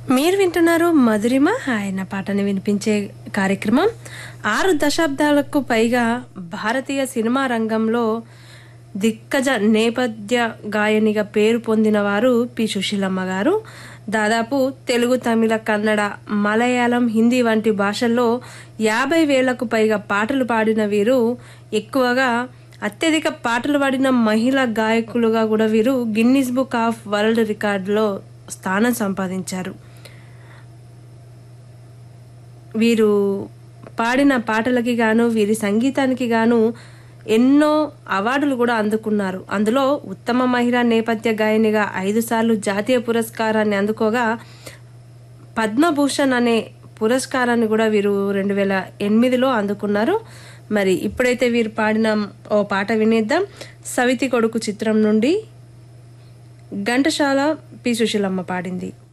మీరు వింటున్నారు మధురిమ ఆయన పాటని వినిపించే కార్యక్రమం ఆరు దశాబ్దాలకు పైగా భారతీయ సినిమా రంగంలో దిగ్గజ నేపథ్య గాయనిగా పేరు పొందిన వారు పి సుశీలమ్మ గారు దాదాపు తెలుగు తమిళ కన్నడ మలయాళం హిందీ వంటి భాషల్లో యాభై వేలకు పైగా పాటలు పాడిన వీరు ఎక్కువగా అత్యధిక పాటలు పాడిన మహిళా గాయకులుగా కూడా వీరు గిన్నిస్ బుక్ ఆఫ్ వరల్డ్ రికార్డులో స్థానం సంపాదించారు వీరు పాడిన పాటలకి గాను వీరి సంగీతానికి గాను ఎన్నో అవార్డులు కూడా అందుకున్నారు అందులో ఉత్తమ మహిళా నేపథ్య గాయనిగా ఐదు సార్లు జాతీయ పురస్కారాన్ని అందుకోగా పద్మభూషణ్ అనే పురస్కారాన్ని కూడా వీరు రెండు వేల ఎనిమిదిలో అందుకున్నారు మరి ఇప్పుడైతే వీరు పాడిన ఓ పాట వినేద్దాం సవితి కొడుకు చిత్రం నుండి ఘంటసాల పి సుశీలమ్మ పాడింది